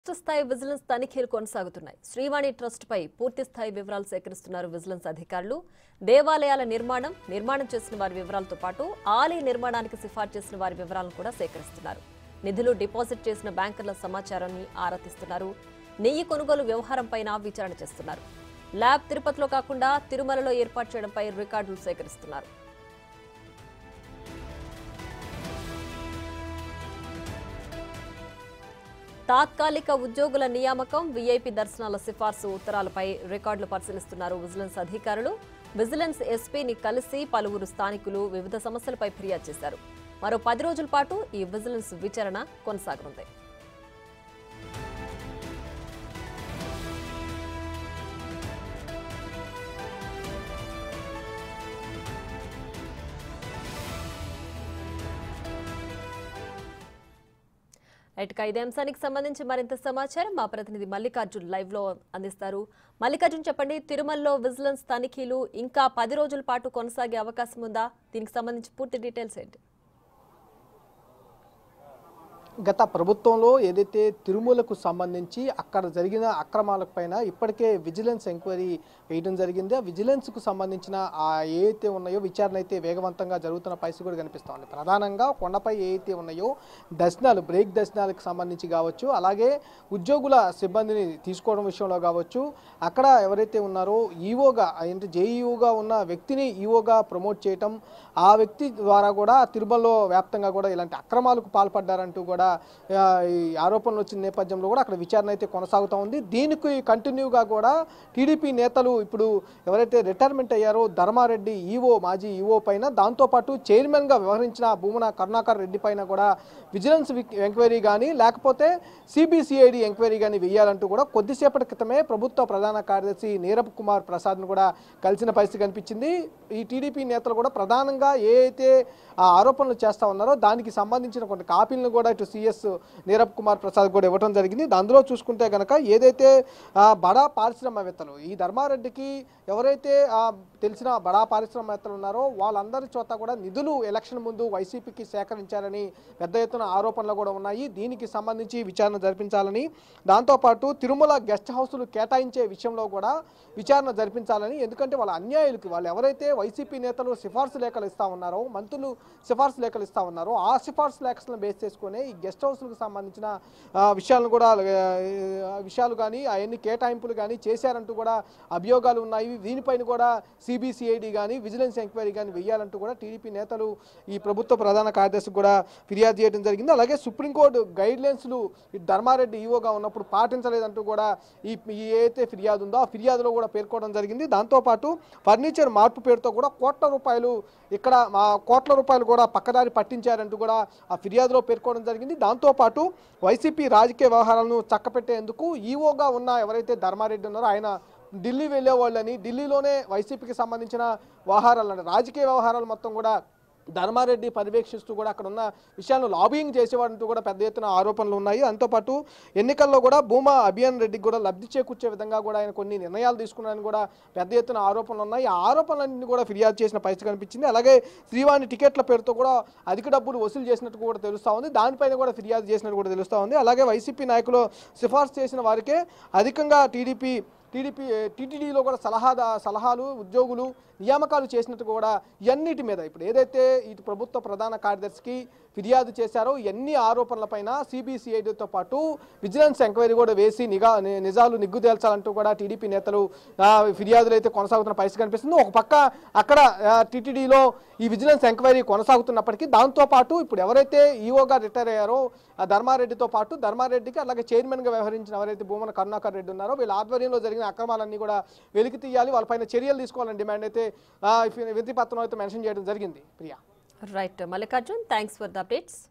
రాష్ట్ర స్థాయి విజిలెన్స్ తనిఖీలు కొనసాగుతున్నాయి శ్రీవాణి ట్రస్ట్ పై పూర్తి స్థాయి వివరాలు సేకరిస్తున్నారు విజిలెన్స్ అధికారులు దేవాలయాల నిర్మాణం నిర్మాణం చేసిన వారి వివరాలతో పాటు ఆలయ నిర్మాణానికి సిఫార్సు చేసిన వారి వివరాలను కూడా సేకరిస్తున్నారు నిధులు డిపాజిట్ చేసిన బ్యాంకర్ల సమాచారాన్ని ఆరా తీస్తున్నారు నెయ్యి కొనుగోలు వ్యవహారంపైన విచారణ చేస్తున్నారు ల్యాబ్ తిరుపతిలో కాకుండా తిరుమలలో ఏర్పాటు చేయడంపై రికార్డులు సేకరిస్తున్నారు తాత్కాలిక ఉద్యోగుల నియామకం వీఐపీ దర్శనాల సిఫార్సు ఉత్తరాలపై రికార్డులు పరిశీలిస్తున్నారు విజిలెన్స్ అధికారులు విజిలెన్స్ ఎస్పీని కలిసి పలువురు స్థానికులు వివిధ సమస్యలపై ఫిర్యాదు చేశారు మరో పది రోజుల పాటు ఈ విజిలెన్స్ విచారణ కొనసాగనుంది ఇటుక ఇదే అంశానికి సంబంధించి మరింత సమాచారం మా ప్రతినిధి మల్లికార్జున్ లైవ్ లో అందిస్తారు మల్లికార్జున్ చెప్పండి తిరుమలలో విజిలెన్స్ తనిఖీలు ఇంకా పది రోజుల పాటు కొనసాగే అవకాశం ఉందా దీనికి సంబంధించి పూర్తి డీటెయిల్స్ ఏంటి గత ప్రభుత్వంలో ఏదైతే తిరుమలకు సంబంధించి అక్కడ జరిగిన అక్రమాలపైన ఇప్పటికే విజిలెన్స్ ఎంక్వైరీ వేయడం జరిగింది ఆ విజిలెన్స్కు సంబంధించిన ఆ ఏవైతే ఉన్నాయో విచారణ అయితే వేగవంతంగా జరుగుతున్న పరిస్థితి కూడా కనిపిస్తూ ఉంది ప్రధానంగా కొండపై ఏవైతే ఉన్నాయో దర్శనాలు బ్రేక్ దర్శనాలకు సంబంధించి కావచ్చు అలాగే ఉద్యోగుల సిబ్బందిని తీసుకోవడం విషయంలో కావచ్చు అక్కడ ఎవరైతే ఉన్నారో ఈఓగా అంటే జేఈఓగా ఉన్న వ్యక్తిని ఈఓగా ప్రమోట్ చేయటం ఆ వ్యక్తి ద్వారా కూడా తిరుమలలో వ్యాప్తంగా కూడా ఇలాంటి అక్రమాలకు పాల్పడ్డారంటూ కూడా ఆ, ఈ ఆరోపణలు వచ్చిన నేపథ్యంలో కూడా అక్కడ విచారణ అయితే కొనసాగుతూ ఉంది దీనికి కంటిన్యూగా కూడా టీడీపీ నేతలు ఇప్పుడు ఎవరైతే రిటైర్మెంట్ అయ్యారో ధర్మారెడ్డి ఈఓ మాజీ ఈఓ పైన దాంతోపాటు చైర్మన్గా వ్యవహరించిన భూమన కరుణాకర్ రెడ్డి పైన కూడా విజిలెన్స్ విక్- ఎంక్వైరీ కానీ లేకపోతే సిబిసిఐడి ఎంక్వైరీ కానీ వేయాలంటూ కూడా కొద్దిసేపటి క్రితమే ప్రభుత్వ ప్రధాన కార్యదర్శి నీరబ్ కుమార్ ప్రసాద్ను కూడా కలిసిన పరిస్థితి కనిపించింది ఈ టీడీపీ నేతలు కూడా ప్రధానంగా ఏ అయితే ఆ ఆరోపణలు చేస్తా ఉన్నారో దానికి సంబంధించిన కొన్ని కాపీలను కూడా ఇటు సిఎస్ నీరబ్ కుమార్ ప్రసాద్ కూడా ఇవ్వడం జరిగింది అందులో చూసుకుంటే కనుక ఏదైతే ఆ, బడా పారిశ్రామవేత్తలు ఈ ధర్మారెడ్డికి ఎవరైతే ఆ, తెలిసిన బడా పారిశ్రామవేత్తలు ఉన్నారో వాళ్ళందరి చోట కూడా నిధులు ఎలక్షన్ ముందు వైసీపీకి సేకరించారని పెద్ద ఎత్తున ఆరోపణలు కూడా ఉన్నాయి దీనికి సంబంధించి విచారణ జరిపించాలని దాంతోపాటు తిరుమల గెస్ట్ హౌస్లు కేటాయించే విషయంలో కూడా విచారణ జరిపించాలని ఎందుకంటే వాళ్ళ అన్యాయులకి వాళ్ళు ఎవరైతే వైసీపీ నేతలు సిఫార్సు లేఖలు ఇస్తా ఉన్నారో మంత్రులు సిఫార్సు లేఖలు ఇస్తా ఉన్నారో ఆ సిఫార్సు లేఖలను బేస్ చేసుకునే ఈ గెస్ట్ హౌస్లకు సంబంధించిన ఆ, విషయాలను కూడా ఆ, విషయాలు కానీ అవన్నీ కేటాయింపులు కానీ చేశారంటూ కూడా అభియోగాలు ఉన్నాయి దీనిపైన కూడా సిబిసిఐడి కానీ విజిలెన్స్ ఎంక్వైరీ కానీ వెయ్యాలంటూ కూడా టీడీపీ నేతలు ఈ ప్రభుత్వ ప్రధాన కార్యదర్శికి కూడా ఫిర్యాదు చేయడం జరిగింది అలాగే సుప్రీంకోర్టు గైడ్ లైన్స్లు ధర్మారెడ్డి ఈవోగా ఉన్నప్పుడు పాటించలేదంటూ కూడా ఈ ఈ ఏదైతే ఫిర్యాదు ఉందో ఆ ఫిర్యాదులో కూడా పేర్కోవడం జరిగింది దాంతోపాటు ఫర్నిచర్ మార్పు పేరుతో కూడా కోట్ల రూపాయలు ఇక్కడ మా కోట్ల రూపాయలు కూడా పక్కదారి పట్టించారంటూ కూడా ఆ ఫిర్యాదులో పేర్కోవడం జరిగింది దాంతోపాటు వైసీపీ రాజకీయ వ్యవహారాలను చక్కపెట్టేందుకు ఈవోగా ఉన్న ఎవరైతే ధర్మారెడ్డి ఉన్నారో ఆయన ఢిల్లీ వెళ్ళే వాళ్ళని ఢిల్లీలోనే వైసీపీకి సంబంధించిన వ్యవహారాలు అంటే రాజకీయ వ్యవహారాలు మొత్తం కూడా ధర్మారెడ్డి పర్యవేక్షిస్తూ కూడా అక్కడ ఉన్న విషయాలను లాబింగ్ చేసేవాడంటూ కూడా పెద్ద ఎత్తున ఆరోపణలు ఉన్నాయి దాంతోపాటు ఎన్నికల్లో కూడా భూమా అభియాన్ రెడ్డికి కూడా లబ్ధి చేకూర్చే విధంగా కూడా ఆయన కొన్ని నిర్ణయాలు తీసుకున్నారని కూడా పెద్ద ఎత్తున ఆరోపణలు ఉన్నాయి ఆ ఆరోపణలన్నీ కూడా ఫిర్యాదు చేసిన పరిస్థితి కనిపించింది అలాగే శ్రీవాణి టికెట్ల పేరుతో కూడా అధిక డబ్బులు వసూలు చేసినట్టు కూడా తెలుస్తూ ఉంది దానిపైన కూడా ఫిర్యాదు చేసినట్టు కూడా తెలుస్తూ ఉంది అలాగే వైసీపీ నాయకులు సిఫార్సు చేసిన వారికే అధికంగా టీడీపీ టీడీపీ టీటీడీలో కూడా సలహా సలహాలు ఉద్యోగులు నియామకాలు చేసినట్టు కూడా ఇవన్నిటి మీద ఇప్పుడు ఏదైతే ఇటు ప్రభుత్వ ప్రధాన కార్యదర్శికి ఫిర్యాదు చేశారో ఎన్ని ఆరోపణలపైన సిబిసిఐడితో పాటు విజిలెన్స్ ఎంక్వైరీ కూడా వేసి నిఘా ని- నిజాలు నిగ్గు తేల్చాలంటూ కూడా టీడీపీ నేతలు ఆ, ఫిర్యాదులు అయితే కొనసాగుతున్న పరిస్థితి కనిపిస్తుంది ఒక పక్క అక్కడ టీటీడీలో ఈ విజిలెన్స్ ఎంక్వైరీ కొనసాగుతున్నప్పటికీ దాంతోపాటు ఇప్పుడు ఎవరైతే ఈఓగా రిటైర్ అయ్యారో ఆ ధర్మారెడ్డితో పాటు ధర్మారెడ్డికి అలాగే చైర్మన్గా వ్యవహరించిన ఎవరైతే భూమన కరుణాకర్ రెడ్డి ఉన్నారో వీళ్ళ ఆధ్వర్యంలో జరిగిన అక్రమాలన్నీ కూడా వెలికి తీయాలి వాళ్ళపైన చర్యలు తీసుకోవాలని డిమాండ్ అయితే ఆ, వినతి పత్రం అయితే మెన్షన్ చేయడం జరిగింది Priya right Mallikarjun thanks for the updates